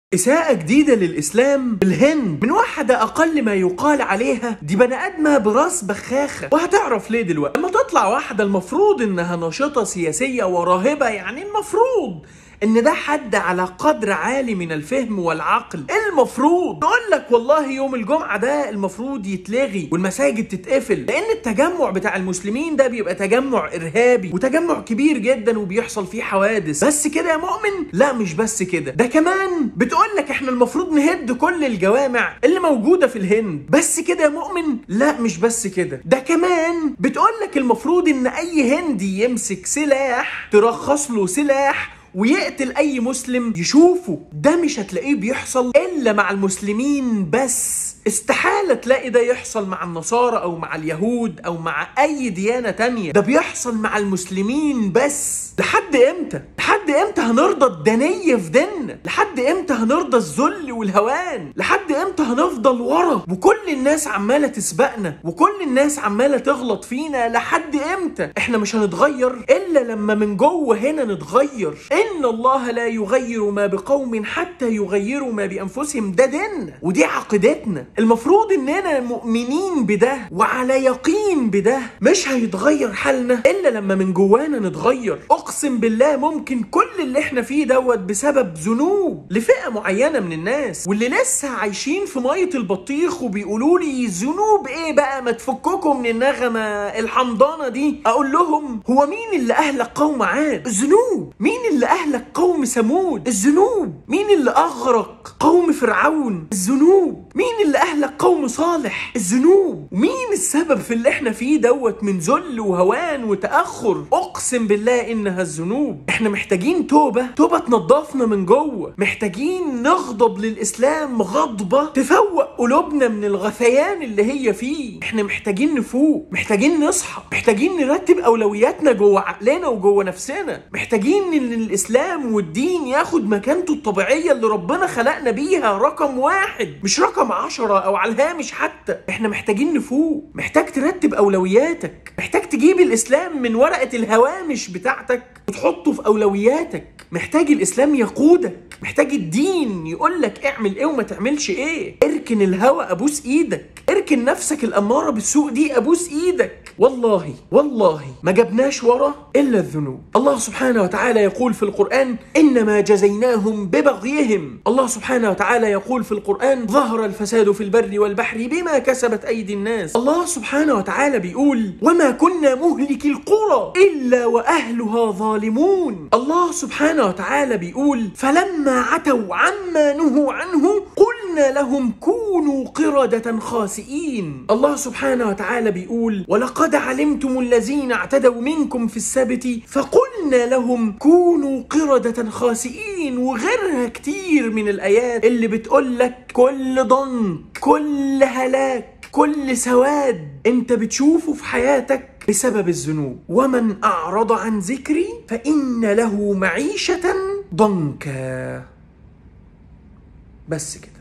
إساءة جديدة للإسلام الهند من واحدة أقل ما يقال عليها دي بني آدمة براس بخاخة وهتعرف ليه دلوقتي لما تطلع واحدة المفروض إنها ناشطة سياسية وراهبة يعني المفروض ان ده حد على قدر عالي من الفهم والعقل المفروض تقول لك والله يوم الجمعه ده المفروض يتلغي والمساجد تتقفل لان التجمع بتاع المسلمين ده بيبقى تجمع ارهابي وتجمع كبير جدا وبيحصل فيه حوادث بس كده يا مؤمن لا مش بس كده ده كمان بتقول لك احنا المفروض نهد كل الجوامع اللي موجوده في الهند بس كده يا مؤمن لا مش بس كده ده كمان بتقول لك المفروض ان اي هندي يمسك سلاح ترخص له سلاح ويقتل اي مسلم يشوفه ده مش هتلاقيه بيحصل الا مع المسلمين بس استحالة تلاقي ده يحصل مع النصارى او مع اليهود او مع اي ديانة تانية ده بيحصل مع المسلمين بس لحد امتى لحد امتى هنرضى الدنية في ديننا لحد امتى هنرضى الذل والهوان لحد امتى هنفضل ورا وكل الناس عمالة تسبقنا وكل الناس عمالة تغلط فينا لحد امتى احنا مش هنتغير الا لما من جوه هنا نتغير ان الله لا يغير ما بقوم حتى يغيروا ما بانفسهم ده ديننا ودي عقيدتنا المفروض اننا مؤمنين بده وعلى يقين بده مش هيتغير حالنا الا لما من جوانا نتغير اقسم بالله ممكن كل اللي احنا فيه دوت بسبب ذنوب لفئه معينه من الناس واللي لسه عايشين في ميه البطيخ وبيقولوا لي ذنوب ايه بقى ما تفككم من النغمه الحمضانه دي اقول لهم هو مين اللي اهلك قوم عاد الذنوب مين اللي اهلك قوم ثمود الذنوب مين اللي اغرق قوم فرعون الذنوب مين اللي اهلك قوم صالح الذنوب مين السبب في اللي احنا فيه دوت من ذل وهوان وتاخر اقسم بالله انها الذنوب احنا محتاجين توبه توبه تنضفنا من جوه محتاجين نغضب للاسلام غضبه تفوق قلوبنا من الغثيان اللي هي فيه احنا محتاجين نفوق محتاجين نصحى محتاجين نرتب اولوياتنا جوه عقلنا وجوه نفسنا محتاجين ان الاسلام والدين ياخد مكانته الطبيعيه اللي ربنا خلقنا بيها رقم واحد مش رقم عشرة او على الهامش حتى احنا محتاجين نفوق محتاج ترتب اولوياتك محتاج تجيب الاسلام من ورقه الهوامش بتاعتك وتحطه في اولوياتك محتاج الاسلام يقودك محتاج الدين يقول لك اعمل ايه وما تعملش ايه اركن الهوى ابوس ايدك اركن نفسك الاماره بالسوء دي ابوس ايدك والله والله ما جبناش ورا الا الذنوب الله سبحانه وتعالى يقول في القران انما جزيناهم ببغيهم الله سبحانه وتعالى يقول في القران ظهر الفساد في البر والبحر بما كسبت ايدي الناس الله سبحانه وتعالى بيقول وما كنا مهلك القرى الا واهلها ظالمون الله سبحانه وتعالى بيقول فلما عتوا عما نهوا عنه قلنا لهم كونوا قردة خاسئين الله سبحانه وتعالى بيقول ولقد علمتم الذين اعتدوا منكم في السبت فقلنا لهم كونوا قردة خاسئين وغيرها كتير من الآيات اللي بتقول لك كل ضنك كل هلاك كل سواد انت بتشوفه في حياتك بسبب الذنوب ومن أعرض عن ذكري فإن له معيشة ضنكا بس كده